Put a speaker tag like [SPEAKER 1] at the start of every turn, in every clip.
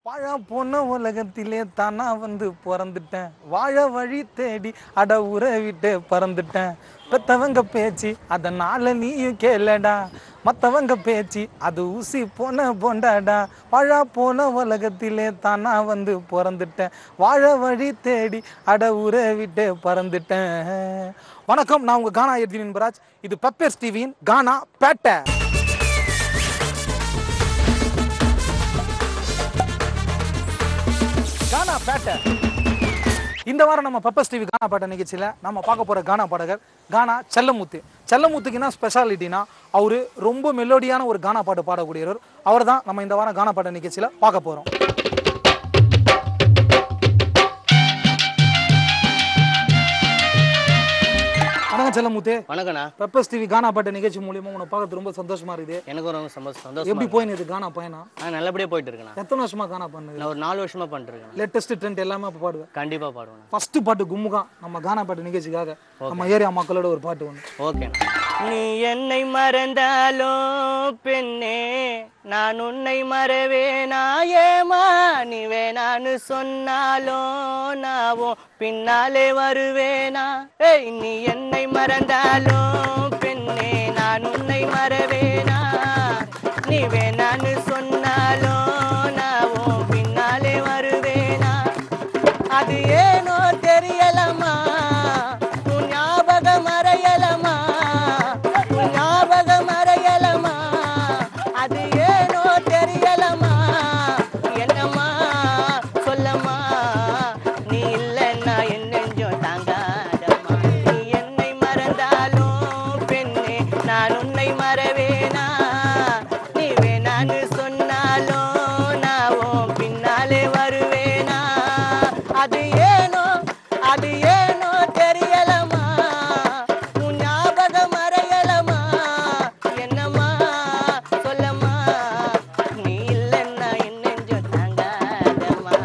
[SPEAKER 1] வாழா போன உலகத்திலே தானா வந்து பிறந்துட்டேன் வாழ வழி தேடி அட உற விட்டு பறந்துட்டேன் பெத்தவங்க பேச்சு அதனால நீயும் கேளடா மத்தவங்க பேச்சு அது ஊசி போன போண்டாடா வாழா போன உலகத்திலே தானா வந்து பிறந்துட்டேன் வாழ வழி தேடி அட உற விட்டு பறந்துட்டேன் வணக்கம் நான் உங்க கானா எர்ஜின் என்பராஜ் இது பெப்பர்ஸ் டிவியின் கானா பேட்டை கானா பேட்டை இந்த வாரம் நம்ம பப்பஸ் டிவி கானா பாட்ட நிகழ்ச்சியில் நம்ம பார்க்க போகிற கானா பாடகர் கானா செல்லமுத்து செல்லமுத்துக்கு என்ன ஸ்பெஷாலிட்டினா அவர் ரொம்ப மெலோடியான ஒரு கானா பாட்டு பாடக்கூடியவர் அவர் தான் நம்ம இந்த வாரம் கானா பாட்ட நிகழ்ச்சியில் பார்க்க போகிறோம் வணக்கம் செல்லமுத்து
[SPEAKER 2] வணக்கண்ணா
[SPEAKER 1] பெப்பர்ஸ் டிவி கானா பாட்ட நிகழ்ச்சி மூலியமா உன்னை பார்க்கறது ரொம்ப சந்தோஷமா இருக்குது
[SPEAKER 2] எனக்கு ரொம்ப சந்தோஷம் சந்தோஷம்
[SPEAKER 1] எப்படி போயினுது கானா பயணம்
[SPEAKER 2] நான் நல்லபடியாக போயிட்டு இருக்கேண்ணா
[SPEAKER 1] எத்தனை வருஷமா கானா பண்ணுது
[SPEAKER 2] நான் ஒரு நாலு வருஷமா பண்ணிட்டு இருக்கேன்
[SPEAKER 1] லேட்டஸ்ட் ட்ரெண்ட் எல்லாமே அப்போ பாடுவேன்
[SPEAKER 2] கண்டிப்பா பாடுவேன்
[SPEAKER 1] ஃபர்ஸ்ட் பாட்டு கும்முகா நம்ம கானா பாட்டு நிகழ்ச்சிக்காக நம்ம ஏரியா மக்களோட ஒரு பாட்டு ஒன்று
[SPEAKER 2] ஓகேண்ணா நீ என்னை மறந்தாலும் பெண்ணே நான் உன்னை மறவேனா ஏமா நீ வேணான்னு சொன்னாலும் நாவும் பின்னாலே வருவேனா ஏய் நீ என்னை மறந்தாலும் பெண்ணே நான் உன்னை மறவேனா நீ வேணான்னு சொன்னாலும் நாவும் பின்னாலே வருவேனா அது ஏனோ தெரியலமா உன் ஞாபகம் மறையலமா உன் ஞாபகம் மறையலமா அது ஏனோ தெரியலமா என்னம்மா சொல்லம்மா நீ இல்லைன்னா என் நெஞ்சம் தாங்காதம்மா நீ என்னை மறந்தாலும் பெண்ணே நான் உன்னை மறவேனா நீ வேணான்னு சொன்னாலும் நான் உன் பின்னாலே வருவேனா அது ஏனோ அது ஏனோ தெரியலமா உன் ஞாபகம் மறையலமா என்னம்மா சொல்லம்மா நீ இல்லைன்னா என் நெஞ்சம் தாங்காதம்மா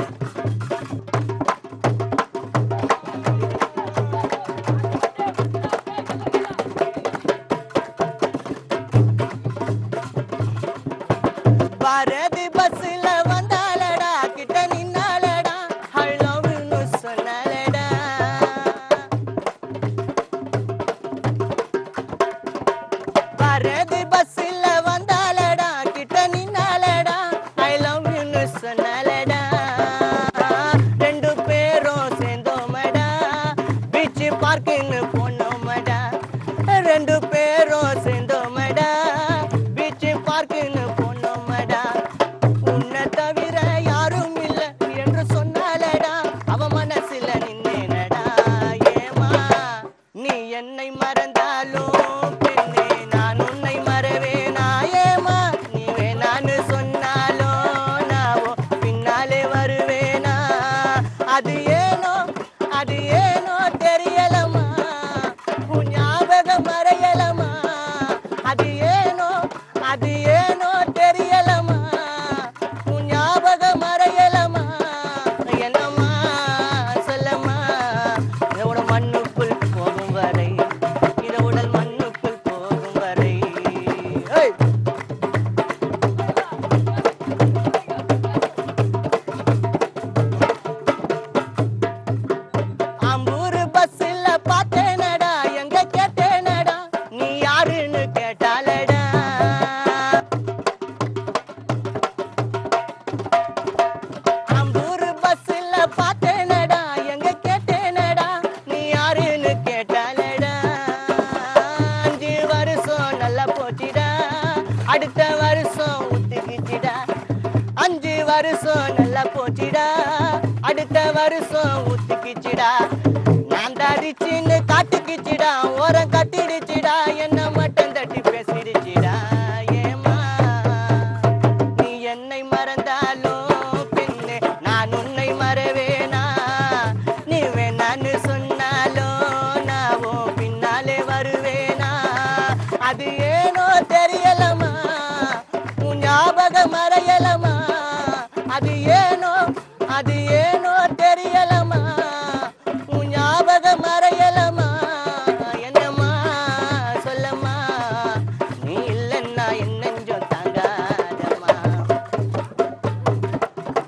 [SPEAKER 2] பாரதி பஸ்ல வந்தாலடா கிட்ட நின்னாலடா I love you ன்னு சொன்னாலடா பாரதி பஸ்ல வந்தாலடா கிட்ட நின்னாலடா I love you ன்னு சொன்னாலடா ரெண்டு பேரும் சேர்ந்தோமடா பீச் பார்க்குன்னு போனோமடா ரெண்டு பேரும் சேர்ந்தோமடா பீச் பார்க்குன்னு போனோமடா உன்னை தவிர யாரும் இல்ல என்று சொன்னாலடா அவ மனசுல நின்னேனடா ஏமா நீ என்னை மறந்தாலும் பெண்ணே நான் உன்னை மறவேனா ஏமா நீ வேணான்னு சொன்னாலும் நாவோ பின்னாலே வருவேனா அது ஏனோ அது ஏனோ தெரியலமா உன் ஞாபகம் மறையலமா அது ஏனோ அது ஏனோ தெரியலமா உன் ஞாபகம் மறையலமா என்னம்மா சொல்லம்மா இதோட மண்ணுக்குள் போகும் வரை இத உடல் மண்ணுக்குள் போகும் வரை ஏய் அம்பூரு பஸ்ல பார்த்தேனடா எங்க கேட்டேனடா நீ யாருன்னு கேட்டாலடா அம்பூரு பஸ்ல பார்த்தேனடா எங்க கேட்டேனடா நீ யாருன்னு கேட்டாலடா அஞ்சு வருஷம் நல்லா போச்சுடா அடுத்த வருஷம் ஒத்துக்கிச்சுடா அஞ்சு வருஷம் நல்லா போச்சுடா அடுத்த வருஷம் ஒத்துக்கிச்சுடா நான் தடிச்சின்னு காட்டுக்கிச்சுடா ஓரம் கட்டிடுச்சுடா என்ன மட்டும் தட்டி பேசிடுச்சுடா ஏமா நீ என்னை மறந்தாலும் பின்னே நான் உன்னை மறவேனா நீ வேணான்னு சொன்னாலும் நான் உன் பின்னாலே வருவேனா அது ஏனோ தெரியலமா உன் ஞாபகம் மறையலமா அது ஏனோ அது ஏனோ தெரியலமா உன் ஞாபகம் மறையலமா என்னம்மா சொல்லம்மா நீ இல்லைன்னா என் நெஞ்சம் தாங்காதம்மா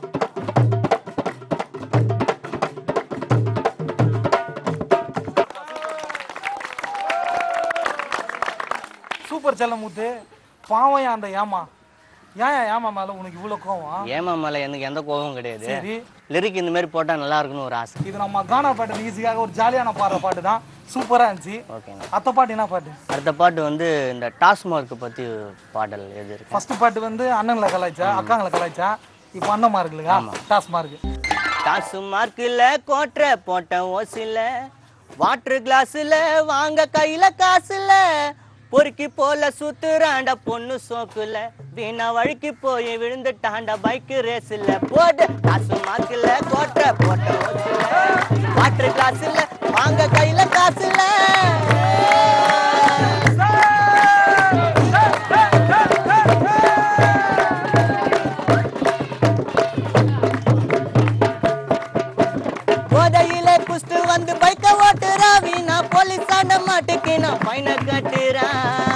[SPEAKER 1] செல்லமுத்து பாவம் ஏன் அந்த ஏமா ஏன் ஏன் ஏமா மேல உனக்கு இவ்வளவு கோவம்
[SPEAKER 2] ஏமா மேல எனக்கு எந்த கோபமும் கிடையாது
[SPEAKER 1] சரி
[SPEAKER 2] லிரிக் இந்த மாதிரி போட்டா நல்லா இருக்குன்னு ஒரு ஆசை
[SPEAKER 1] இது நம்ம கானா பாட்டு ஈஸியாக ஒரு ஜாலியான பாடுற பாட்டு தான் சூப்பரா இருந்துச்சு
[SPEAKER 2] ஓகேங்க
[SPEAKER 1] அத்த பாட்டு என்ன பாட்டு
[SPEAKER 2] அடுத்த பாட்டு வந்து இந்த டாஸ்மார்க் பத்தி பாடல் எது இருக்கு
[SPEAKER 1] ஃபர்ஸ்ட் பாட்டு வந்து அண்ணன்களை கலாய்ச்சா அக்காங்களை கலாய்ச்சா இப்போ அண்ணன் மார்க்குலங்க டாஸ் மார்க்கு
[SPEAKER 2] டாஸ்மார்க்ல கோட்டை போட்ட ஓசில வாட்டர் கிளாஸ்ல வாங்க கையில காசுல பொறுக்கி போல சுத்துறாண்ட பொண்ணு சோக்குல வீணா வழுக்கி போய் விழுந்துட்டாண்ட பைக் ரேஸ்ல போடு காசு மார்க்ல கோட்டை போட்ட ஓசில வாட்டர் கிளாஸ்ல வாங்க கையில காசுல போதையில குஸ்து வந்து பைக்க ஓட்டுறா வீணா போலீஸ் ஆண்ட மாட்டுக்கு நான் பைன கட்டுறான்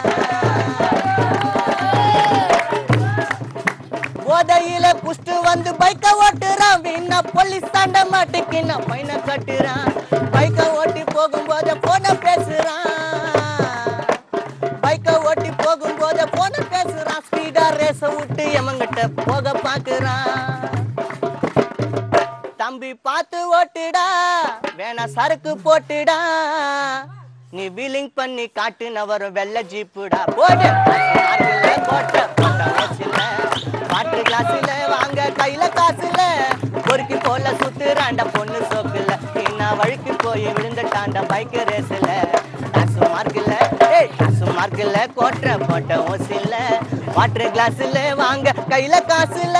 [SPEAKER 2] போதையில குஸ்து வந்து பைக்க ஓட்டுறான் வீணா போலீஸ் ஆண்ட மாட்டுக்கு நான் பைன கட்டுறான் பைக்க ஓட்டி போகும்போது போன பேசுறான் பைக்க ஓட்டி போகும்போது போன பேசுறான் ஸ்பீடா ரேச விட்டு எமங்கிட்ட போக பாக்குறான் தம்பி பார்த்து ஓட்டுடா வேணா சரக்கு போட்டுடா நீ வீலிங் பண்ணி காட்டுன வரும் வெள்ள ஜீப்புடா போடு ஆட்டுல போட்ட போட்ட வச்சுல வாட்டர் கிளாஸ்ல வாங்க கையில காசுல பொறுக்கி போல சுத்துறாண்ட பொண்ணு சோக்குல என்ன வழுக்கி போய் விழுந்துட்டாண்ட பைக் ரேஸ்ல காசு மார்க்கில் ஏய் காசு மார்க்கில் கோட்டை போட்ட ஓசில வாட்டர் கிளாஸ்ல வாங்க கையில காசுல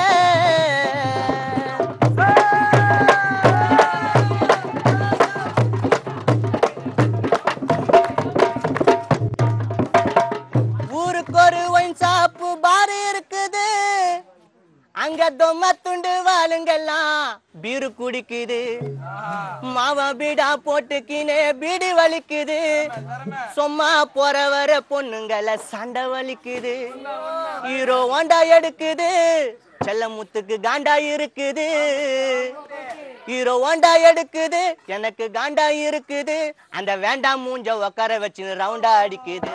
[SPEAKER 2] ஊருக்கு ஒரு ஒயின் ஷாப்பு பார் இருக்குது அங்க தொம்ம துண்டு வாளுங்கெல்லாம் பீரு குடிக்குது மாவா பீடா போட்டுக்கினே பீடி வலிக்குது சும்மா போற வர பொண்ணுங்கள சண்டை வலிக்குது ஹீரோ ஓண்டா எடுக்குது செல்லமுத்துக்கு காண்டா இருக்குது ஹீரோ ஓண்டா எடுக்குது எனக்கு காண்டா இருக்குது அந்த வேண்டாம் மூஞ்ச உட்கார வச்சு ரவுண்டா அடிக்குது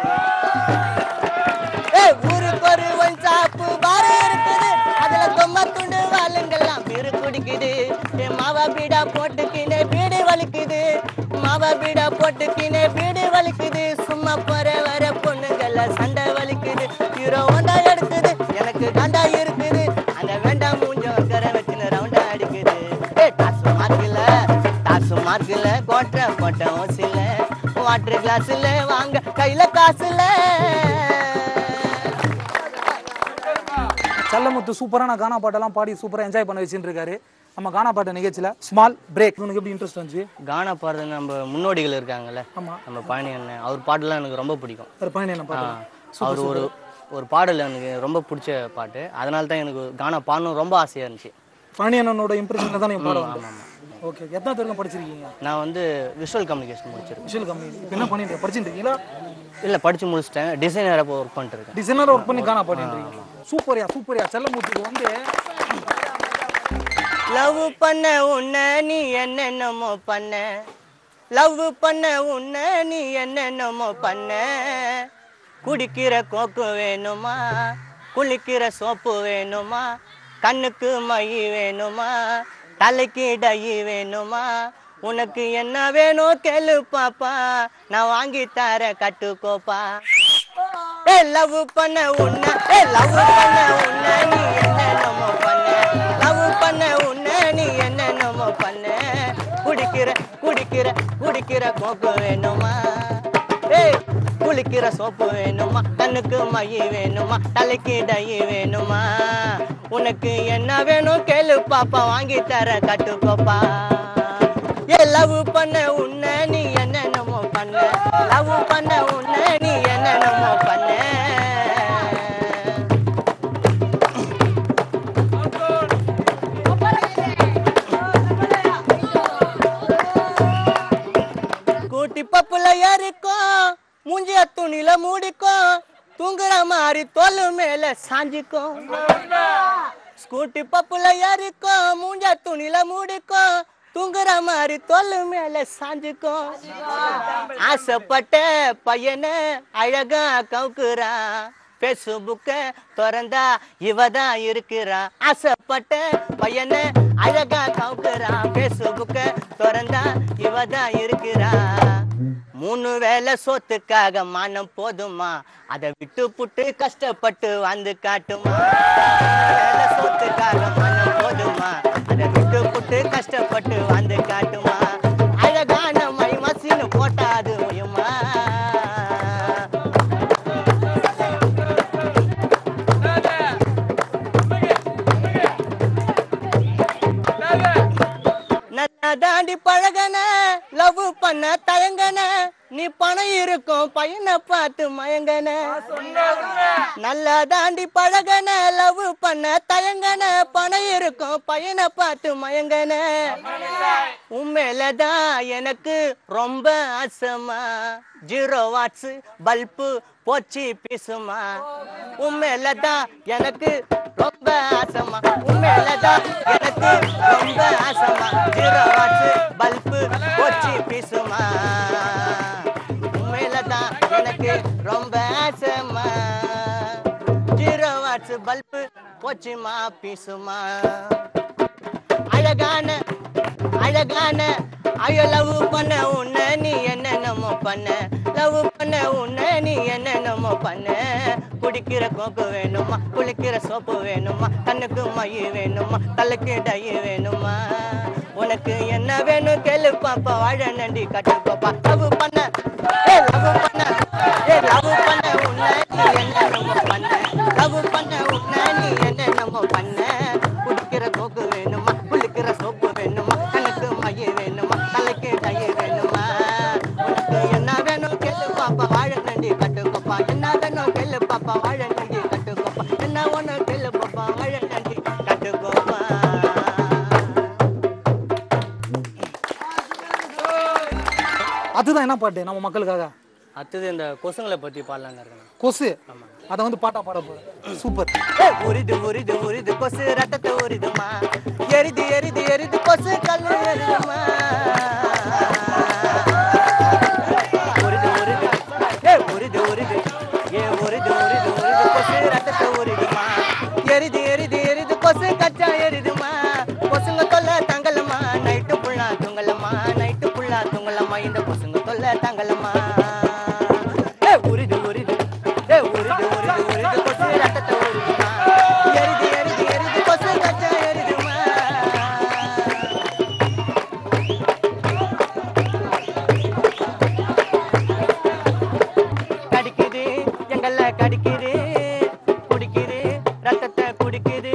[SPEAKER 2] ஏய், ஊருக்கு ஒரு ஒன் சாப்பு பாரு இருக்குது அதுல தொம்ம துண்டு வாளுங்கெல்லாம் பீரு குடிக்குது ஏ மாவா பீடா போட்டுக்கினே பீடி வலிக்குது மாவா பீடா போட்டுக்கினே பீடி வலிக்குது சும்மா போற வர பொண்ணுங்கள சண்டை வலிக்குது ஹீரோ ஒண்டா எடுக்குது எனக்கு காண்டா இருக்குது அந்த வேண்டாம் மூஞ்ச உட்கார வச்சுன்னு ரவுண்டா அடிக்குது ஏ காசு மார்க்கில் காசு மார்க்கில் கோட்டை போட்ட ஓசில வாட்டர் கிளாஸ்ல வாங்க கையில காசுல
[SPEAKER 1] செல்லமுத்து சூப்பரான கானா பாட்டெல்லாம் பாடி சூப்பரா என்ஜாய் பண்ண வச்சுட்டு இருக்காரு நம்ம கானா பாட்டு நிகழ்ச்சியில ஸ்மால் பிரேக் உனக்கு எப்படி இன்ட்ரெஸ்ட் வந்துச்சு
[SPEAKER 2] கானா பாடுறது நம்ம முன்னோடிகள் இருக்காங்கல்ல
[SPEAKER 1] ஆமா
[SPEAKER 2] நம்ம பழனி அண்ணன் அவர் பாட்டுலாம் எனக்கு ரொம்ப பிடிக்கும்
[SPEAKER 1] ஒரு பையன் என்ன பாட்டு
[SPEAKER 2] அவர் ஒரு ஒரு பாடல் எனக்கு ரொம்ப பிடிச்ச பாட்டு அதனால தான் எனக்கு கானா பாடணும் ரொம்ப ஆசையாக இருந்துச்சு
[SPEAKER 1] பழனி அண்ணனோட இம்ப்ரெஷன்ல தான் நீங்க பாட
[SPEAKER 2] ஆமாம் ஆமாம்
[SPEAKER 1] ஓகே எத்தனை பேருக்கும் படிச்சிருக்கீங்க
[SPEAKER 2] நான் வந்து விஷுவல் கம்யூனிகேஷன் முடிச்சிருக்கேன்
[SPEAKER 1] விஷுவல் கம்பெனி இப்போ என்ன பண்ணிட்டு படிச்சுட்டு இருக்கீங்களா
[SPEAKER 2] இல்லை படித்து முடிச்சிட்டேன் டிசைனராக இப்போ ஒர்க் பண்ணிட்டு இருக்கேன்
[SPEAKER 1] டிசைனர் ஒர்க் பண்ணி கானா பாடிட்டு இருக்கீங்க சூப்பர்யா சூப்பர்யா செல்லமுத்துக்கு வந்து
[SPEAKER 2] லவ் பண்ண உன்னை நீ என்னென்னமோ பண்ண லவ் பண்ண உன்னை நீ என்னென்னமோ பண்ண குடிக்கிற கோக்கு வேணுமா குளிக்கிற சோப்பு வேணுமா கண்ணுக்கு மை வேணுமா தலைக்கு டை வேணுமா உனக்கு என்ன வேணும் கேளு பாப்பா நான் வாங்கி தர கட்டுக்கோப்பா ஏ லவ் பண்ண உன்ன ஏ லவ் பண்ண உன்ன நீ என்னென்னமோ பண்ண லவ் பண்ண உன்ன நீ என்னென்னமோ பண்ண குடிக்கிற குடிக்கிற குடிக்கிற கோக்கு வேணுமா ஏய் குளிக்கிற சோப்பு வேணுமா கண்ணுக்கு மை வேணுமா தலைக்கு டை வேணுமா உனக்கு என்ன வேணும் கேளு பாப்பா வாங்கி தர கட்டுக்கோப்பா ஏ லவ் பண்ண உன்ன நீ என்னென்னமோ பண்ண லவ் பண்ண உன்ன நீ என்னென்னமோ பண்ண கூட்டி பப்புல ஏறிக்கும் மூஞ்சிய துணில மூடிக்கும் தூங்குற மாதிரி தோல் மேல சாஞ்சிக்கும் ஸ்கூட்டி பப்புல ஏறிக்கும் மூஞ்ச துணில மூடிக்கும் தூங்குற மாதிரி தொல்லு மேல சாஞ்சுக்கும் ஆசைப்பட்ட பையனை அழகா கவுக்குறான் பேசுபுக்க திறந்தா இவ தான் இருக்கிறான் ஆசைப்பட்ட பையனை அழகா கவுக்குறான் பேசுபுக்க திறந்தா இவ தான் இருக்கிறான் மூணு வேளை சோத்துக்காக மானம் போதுமா அதை விட்டு புட்டு கஷ்டப்பட்டு வந்து காட்டுமா வேலை சோத்துக்காக மானம் போதுமா அதை விட்டு புட்டு கஷ்டப்பட்டு வந்து காட்டுமா அழகான மை மசின்னு போட்டா அது ஒயுமா நல்லா தாண்டி பழகன லவ் பண்ண தயங்கன நீ பணம் இருக்கும் பையனை பார்த்து மயங்கன நல்லா தாண்டி பழகன லவ் பண்ண தயங்கன பணம் இருக்கும் பையனை பார்த்து மயங்கன உண்மையிலதான் எனக்கு ரொம்ப ஆசைமா ஜீரோ வாட்ஸ் பல்பு போச்சு பீசுமா உண்மையிலதான் எனக்கு ரொம்ப ஆசைமா உண்மையிலதான் எனக்கு ரொம்ப ஆசைமா ஜீரோ வாட்ஸ் பல்பு போச்சு பீசுமா உண்மையிலதான் எனக்கு ரொம்ப ஆசைமா ஜீரோ வாட்ஸ் பல்பு போச்சுமா பீசுமா அழகான அழகான ஐயோ லவ் பண்ண உன்ன நீ என்னென்னமோ பண்ண லவ் பண்ண உன்ன நீ என்னென்னமோ பண்ண குடிக்கிற கோக்கு வேணுமா குளிக்கிற சோப்பு வேணுமா கண்ணுக்கு மை வேணுமா தலைக்கு டை வேணுமா உனக்கு என்ன வேணும் கேளு பாப்பா வாழ நண்டி கட்டு பாப்பா லவ் பண்ண ஏ லவ் பண்ண ஏ லவ் பண்ண உன்ன நீ என்னென்னமோ பண்ண லவ் பண்ண உன்ன நீ என்னென்னமோ பண்ண குடிக்கிற கோக்கு வேணுமா குளிக்கிற சோப்பு வேணுமா கணக்கு மைய வேணுமா தலைக்கு டை வேணுமா உனக்கு என்ன வேணும் கேளு பாப்பா வாழ நண்டி கட்டுக்கோப்பா என்ன வேணும் கேளு பாப்பா வாழ நண்டி கட்டுக்கோப்பா என்ன ஒண்ணு கேளு பாப்பா வாழ நண்டி கட்டுக்கோப்பா
[SPEAKER 1] அதுதான் என்ன பாட்டு நம்ம மக்களுக்காக
[SPEAKER 2] அடுத்தது இந்த கொசுங்களை பத்தி பாடலான்னு இருக்கேன்
[SPEAKER 1] கொசு அதை வந்து பாட்டா பாட போறேன் சூப்பர்
[SPEAKER 2] ஏய், உரிது உரிது உரிது கொசு ரத்தத்தை உரிதுமா எரிது எரிது எரிது கொசு கல்லு எரிதுமா உரிது உரிது ஏ உரிது உரிது ஏ உரிது உரிது உரிது கொசு ரத்தத்தை உரிதுமா எரிது எரிது எரிது கொசு கச்சா எரிதுமா கொசுங்க தொல்லை தங்கலமா நைட்டு புள்ளா தூங்கலமா நைட்டு புள்ளா தூங்கலமா இந்த கொசுங்க தொல்லை தங்கலமா ஏ உரிது உரிது ஏ உரிது உரிது உரிது கொசு ரத்தத்தை உரிதுமா எரிது எரிது எரிது கொசு கச்சா எரிதுமா கடிக்குது எங்கள கடிக்குது குடிக்குது ரத்தத்தை குடிக்குது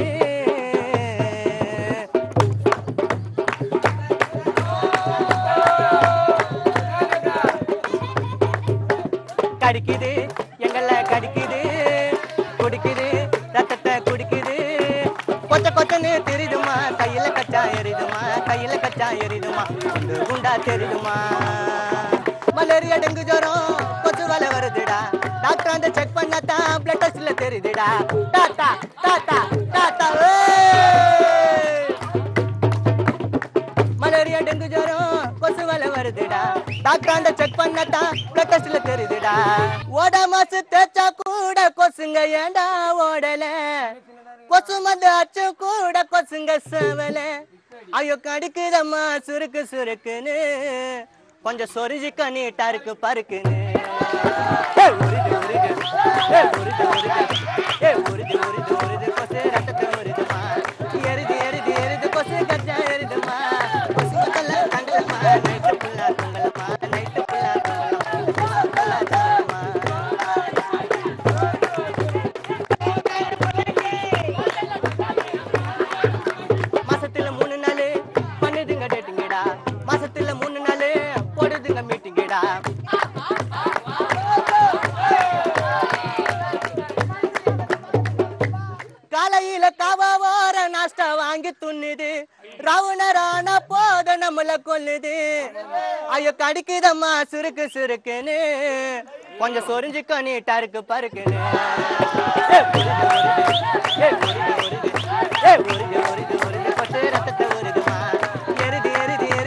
[SPEAKER 2] கடிக்குது எங்கள கடிக்குது குடிக்குது ரத்தத்தை குடிக்குது கொச்ச கொச்சன்னு தெரியுதுமா கையில கச்சா எரியுதுமா கையில கச்சா எரியுதுமா குண்டு குண்டா தெரியுதுமா மலேரியா டெங்கு ஜுரம் கொசு வலை வருதுடா டாக்டர் வந்து செக் பண்ணாதான் பிளட் டெஸ்ட்ல தெரியுதுடா டாட்டா டாட்டா டாட்டா ஏய் மலேரியா டெங்கு ஜுரம் கொசு வலை வருதுடா டாக்டர் அந்த செக் பண்ணத்தான் பிளட் டெஸ்ட்ல தெரியுதுடா ஓட மாசு தேய்ச்சா கூட கொசுங்க ஏண்டா ஓடல கொசு மந்து அச்சு கூட கொசுங்க சேவல ஐயோ கடிக்குதம்மா சுருக்கு சுருக்குன்னு கொஞ்சம் சொரிஞ்சிக்க நீட்டா இருக்கு பருக்குன்னு ஏய், உருது உருது ஏய், உருது உருது ஏய், உருது உருது உருது கொசு ரத்தத்தை உருதுமா எருது எருது எருது கொசு கச்சா எருதுமா கொசுங்க தொல்லை தங்கலமா நைட்டு புல்லா தங்கலமா நைட்டு புல்லா தங்கலமா புல்லா தங்கலமா மாசத்துல மூணு நாள் பண்ணுதுங்க டேட்டிங்கடா மாசத்துல மூணு நாள் போடுதுங்க மீட்டிங்கடா காலையில காவா வார நாஸ்டா வாங்கி துண்ணுது ராவணரான போத நம்மள கொல்லுது ஐயோ கடிக்குதம்மா சுருக்கு சுருக்குன்னு கொஞ்சம் சொரிஞ்சுக்க நீட்டா இருக்கு பருக்குன்னு ஏய், உருது, உருது. ஏய், உருது, உருது. ஏய், உருது, உருது, உருது. கொசு ரத்தத்தை உருதுமா. எருது, எருது,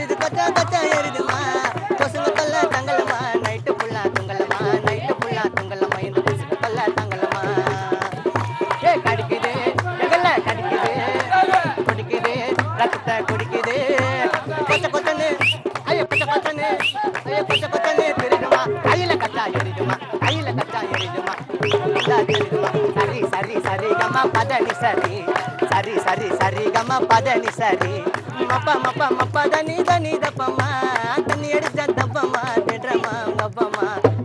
[SPEAKER 2] சரி சரி சரி சரி கம பதனி சரி மப்ப மப்ப மப்ப தனி தனி தப்பமா தண்ணி அடிச்ச தப்பமா தின்றமா கப்பமா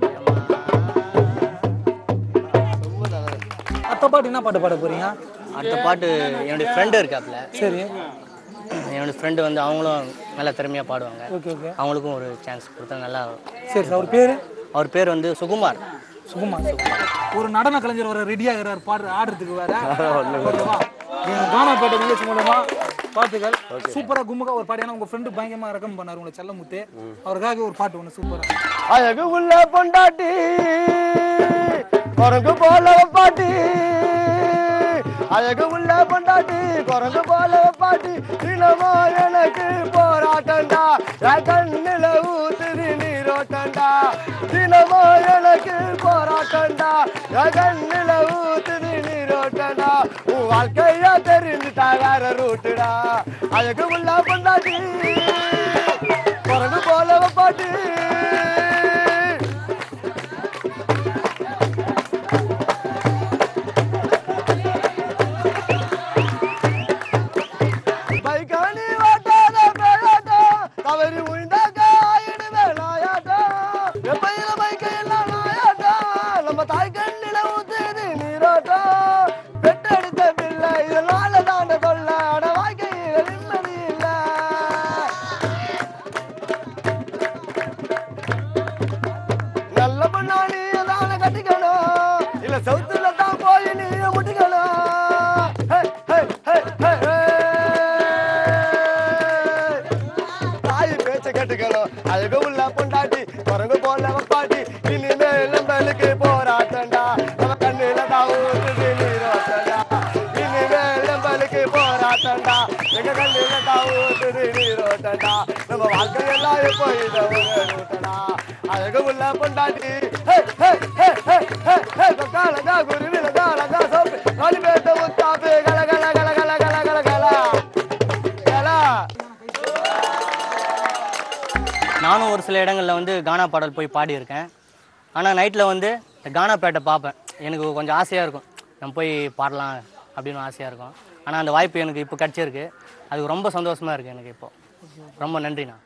[SPEAKER 1] அத்த பாட்டு என்ன பாட்டு பாட போறீங்க
[SPEAKER 2] அடுத்த பாட்டு என்னுடைய ஃப்ரெண்டு இருக்காப்புல
[SPEAKER 1] சரி
[SPEAKER 2] என்னோட ஃப்ரெண்டு வந்து அவங்களும் நல்லா திறமையாக பாடுவாங்க
[SPEAKER 1] ஓகே ஓகே
[SPEAKER 2] அவங்களுக்கும் ஒரு சான்ஸ் கொடுத்தா நல்லா
[SPEAKER 1] சரி சார் அவர் பேரு
[SPEAKER 2] அவர் பேர் வந்து சுகுமார்
[SPEAKER 1] சுகுமார் ஒரு நடன கலைஞர் வர ரெடி ஆகிறார் பாடுற ஆடுறதுக்கு வேற ஓகேவா எங்க கானாப்பேட்டை நிகழ்ச்சி மூலமா பாட்டுகள் சூப்பரா கும்முகா ஒரு பாட்டு ஏன்னா உங்க ஃப்ரெண்டு பயங்கரமா ரெக்கம் பண்ணாரு உங்களை செல்லமுத்து அவருக்காக ஒரு பாட்டு ஒன்று சூப்பரா
[SPEAKER 3] அழகு உள்ள பொண்டாட்டி குரங்கு போல பாட்டி அழகு உள்ள பொண்டாட்டி குரங்கு போல பாட்டி தினமோ எனக்கு போராட்டண்டா என் கண்ணில ஊத்துது நீரோட்டண்டா தினமோ எனக்கு போராட்டண்டா என் கண்ணில ஊத்துது நீரோட்டண்டா உன் வாழ்க்கையா தெரிஞ்சுட்டா வேற ரூட்டுடா அழகு உள்ள பொண்டாட்டி குரங்கு போல பாட்டி பைக்கானி வாட்டாத பேயாட்டம் தவறி உயிந்தாக்க ஆயிடு வேலாயாட்டம் எப்பையில பைக்கையில் நாயாட்டம் நம்ம தாய் கண்ணில ஊத்துது நீரோட்டம் பெற்றெடுத்த பிள்ளை இதனால தாண்ட கொள்ள அட வாழ்க்கையில் நிம்மதி இல்லை நல்ல பொண்ணா நீ தானே கட்டிக்கணும் இல்ல சவுத்துல தான் போய் நீ முட்டிக்கணும் ஹே, ஹே, ஹே, ஹே, ஹே. தாய் பேச்ச கேட்டுக்கணும் அழகு உள்ள பொண்டாட்டி குரங்கு போல பாட்டி இனிமேல் நம்மளுக்கு போராட்டண்டா நம்ம கண்ணில தான் ஊத்துது நீரோட்டண்டா இனிமேல் நம்மளுக்கு போராட்டண்டா எங்க கண்ணில தான் ஊத்துது நீரோட்டண்டா நம்ம வாழ்க்கையெல்லாம் எப்போ இதை ஒரு ரூட்டடா அழகு உள்ள பொண்டாட்டி ஹே, ஹே, ஹே, ஹே, ஹே, ஹே, கொக்காலகா, குருவிலகா, அழகா, சோப்பு, காலிபேட்டை முத்தாப்பு, கல, கல, கல, கல, கல, கல, கல. கல.
[SPEAKER 2] நானும் ஒரு சில இடங்களில் வந்து கானா பாடல் போய் பாடியிருக்கேன் ஆனால் நைட்டில் வந்து இந்த கானா பேட்டை பார்ப்பேன் எனக்கு கொஞ்சம் ஆசையாக இருக்கும் நம்ம போய் பாடலாம் அப்படின்னு ஆசையாக இருக்கும் ஆனால் அந்த வாய்ப்பு எனக்கு இப்போ கிடச்சிருக்கு அது ரொம்ப சந்தோஷமாக இருக்குது எனக்கு இப்போ ரொம்ப நன்றிண்ணா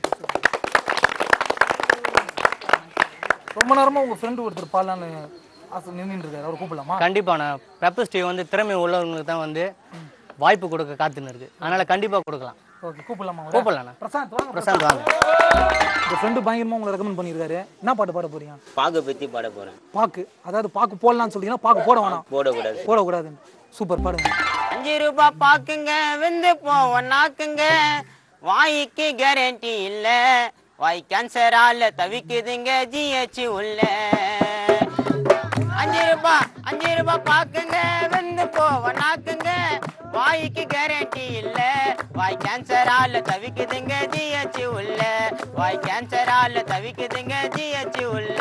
[SPEAKER 1] ரொம்ப நேரமா உங்க ஃப்ரெண்டு ஒருத்தர் பாடலான்னு ஆசை நின்றுட்டு இருக்காரு அவர் கூப்பிடலாமா
[SPEAKER 2] கண்டிப்பாக நான் பெப்பர் ஸ்டீவ் வந்து திறமை உள்ளவங்களுக்கு தான் வந்து வாய்ப்பு கொடுக்க காத்துன்னு இருக்கு அதனால் கண்டிப்பாக கொடுக்கலாம்
[SPEAKER 1] ஓகே கூப்பிடலாமா அவரை?
[SPEAKER 2] கூப்பிடலாண்ணா
[SPEAKER 1] பிரசாந்த் வாங்க
[SPEAKER 2] பிரசாந்த் வாங்க
[SPEAKER 1] உங்க ஃப்ரெண்டு பயங்கரமா உங்களை ரெக்கமெண்ட் பண்ணியிருக்காரு என்ன பாட்டு பாட போறீங்க
[SPEAKER 4] பாகு பத்தி பாட போறேன்
[SPEAKER 1] பாக்கு அதாவது பாக்கு போடலாம்னு சொல்லிங்கன்னா பாக்கு போட வேணாம்
[SPEAKER 4] போடக்கூடாது
[SPEAKER 1] போடக்கூடாதுன்னு சூப்பர் பாடுங்க
[SPEAKER 5] அஞ்சு ரூபாய் பாக்குங்க வெந்து போவோம் நாக்குங்க வாய்க்கு கேரண்டி இல்ல வாய் கேன்சரால தவிக்குதுங்க ஜிஹெச் உள்ள அஞ்சு ரூபாய் அஞ்சு ரூபாய் பாக்குங்க வெந்து போவோம் நாக்குங்க வாய்க்கு கேரண்டி இல்ல வாய் கேன்சரால தவிக்குதுங்க ஜிஹெச் உள்ள வாய் கேன்சரால தவிக்குதுங்க ஜிஹெச் உள்ள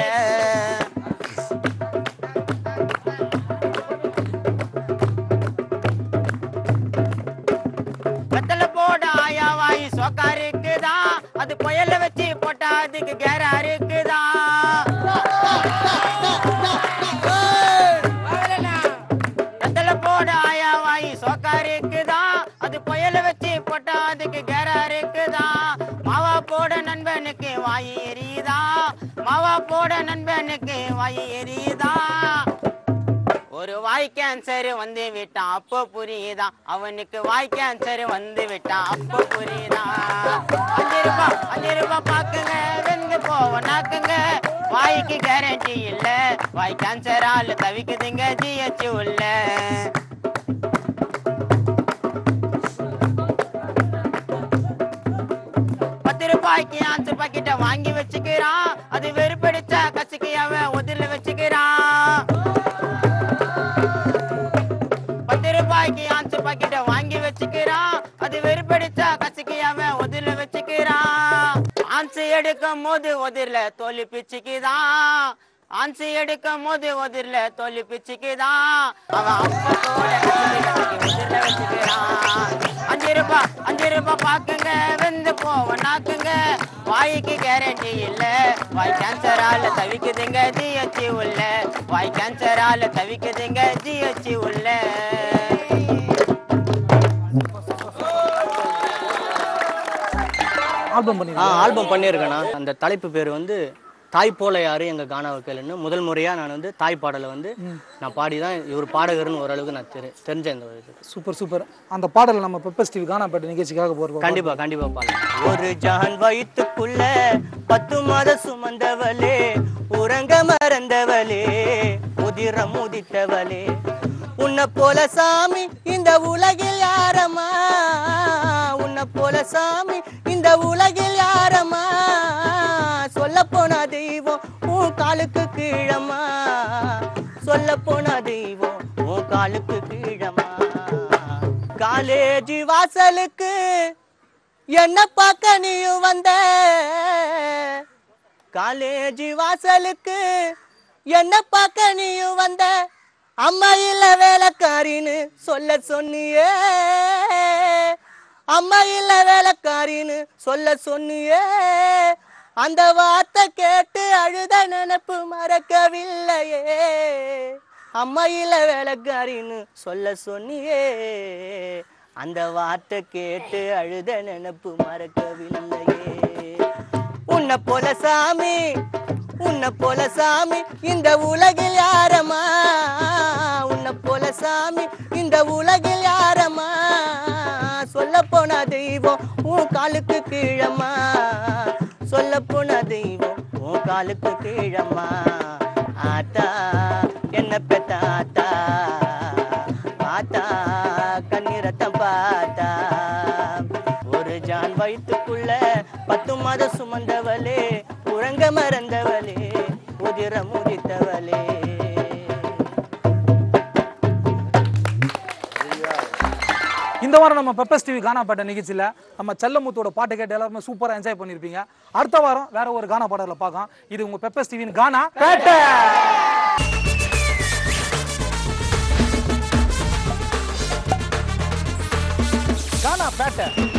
[SPEAKER 5] வெத்தல போட ஆயா வாய் சொக்கா இருக்குதா அது புயல வச்சு போட்டா அதுக்கு கேரா இருக்குதா வெத்தல போட ஆயா வாய் சொக்கா இருக்குதா அது புயல வச்சு போட்டா அதுக்கு கேரா இருக்குதா மாவா போட நண்பனுக்கு வாய் எரியுதா மாவா போட நண்பனுக்கு வாய் எரியுதா ஒரு வாய் கேன்சர் வந்து விட்டான் அப்போ புரியுதா அவனுக்கு வாய் கேன்சர் வந்து விட்டான் அப்போ புரியுதா அஞ்சு ரூபாய் அஞ்சு ரூபாய் பாக்குங்க வெந்து போவனாக்குங்க வாய்க்கு கேரண்டி இல்ல வாய் கேன்சரால தவிக்குதுங்க ஜிஹெச் உள்ள பத்து ரூபாய்க்கு அஞ்சு பாக்கெட்ட வாங்கி வச்சுக்கிறான் அது வெறுப்படிச்சா கசிக்கு அவன் உதிரில வச்சுக்கிறான் பத்து ரூபாய்க்கு அஞ்சு பாக்கெட்ட வாங்கி வச்சுக்கிறான் அது வெறுப்படிச்சா கசிக்கு அவன் உதிரில வச்சுக்கிறான் ஆன்சு எடுக்கும் போது உதிரில தோல் பிச்சுக்குதான் ஆன்சு எடுக்கும் போது உதிரில தோல் பிச்சுக்குதான் அவன் அப்பத்தோட கசக்கி கசக்கி உதிரில வச்சுக்கிறான் அஞ்சு ரூபாய் அஞ்சு ரூபாய் பாக்குங்க வெந்து போவனாக்குங்க வாய்க்கு கேரண்டி இல்ல வாய் கேன்சரால தவிக்குதுங்க ஜிஹெச் உள்ள வாய் கேன்சரால தவிக்குதுங்க ஜிஹெச் உள்ள
[SPEAKER 1] ஆல்பம்
[SPEAKER 2] ஆ
[SPEAKER 1] பண்ணிருக்கீங்க
[SPEAKER 2] ஆல்பம் பண்ணியிருக்கேண்ணா அந்த தலைப்பு பேர் வந்து தாய் போல யாரு எங்க கானாவை கேளுன்னு முதல் முறையா நான் வந்து தாய் பாடலை வந்து நான் பாடி தான் இவர் பாடகர்னு ஓரளவுக்கு நான் தெரி தெரிஞ்சேன் இந்த இது
[SPEAKER 1] சூப்பர் சூப்பர் அந்த பாடலை நம்ம பெப்பர் ஸ்டீவ் கானாப்பேட்டை நிகழ்ச்சிக்காக போறோம்
[SPEAKER 2] கண்டிப்பா கண்டிப்பா பாடலாம் ஒரு ஜான் வயிற்றுக்குள்ள பத்து மாத சுமந்தவளே உறங்க மறந்தவளே உதிரம் உதித்தவளே உன்னை போல சாமி இந்த உலகில் யாரம்மா உன்னை போல சாமி இந்த உலகில் யாரம்மா சொல்ல போனா தெய்வம் உன் காலுக்கு கீழம்மா சொல்ல போனா தெய்வம் உன் காலுக்கு கீழம்மா காலேஜ் வாசலுக்கு என்ன பார்க்க நீயும் வந்த காலேஜ் வாசலுக்கு என்ன பார்க்க நீயும் வந்த அம்மா இல்ல வேலைக்காரின்னு சொல்ல சொன்னியே அம்மா இல்ல வேலைக்காரின்னு சொல்ல சொன்னியே அந்த வார்த்தை கேட்டு அழுத நினப்பு மறக்கவில்லையே அம்மா இல்ல வேலைக்காரின்னு சொல்ல சொன்னியே அந்த வார்த்தை கேட்டு அழுத நினப்பு மறக்கவில்லையே உன்னை போல சாமி உன்னை போல சாமி இந்த உலகில் யாரம்மா உன்னை போல சாமி இந்த உலகில் யாரம்மா சொல்ல போனா தெய்வம் உன் காலுக்கு கீழம்மா சொல்ல போனா தெய்வம் உன் காலுக்கு கீழம்மா ஆத்தா என்ன பெத்த ஆத்தா ஆத்தா கண்ணீரத்தம் பார்த்தா ஒரு ஜான் வயிற்றுக்குள்ள பத்து மாதம் சுமந்தவளே உறங்க மறந்தவளே உதிர முதித்தவளே
[SPEAKER 1] இந்த வாரம் நம்ம பெப்பர்ஸ் டிவி கானா பாட்ட நிகழ்ச்சியில் நம்ம செல்லமுத்தோட பாட்டு கேட்டு எல்லாருமே சூப்பராக என்ஜாய் பண்ணியிருப்பீங்க அடுத்த வாரம் வேற ஒரு கானா பாடல பார்க்கலாம் இது உங்க பெப்பர்ஸ் டிவியின் கானா பேட்டை கானா பேட்டை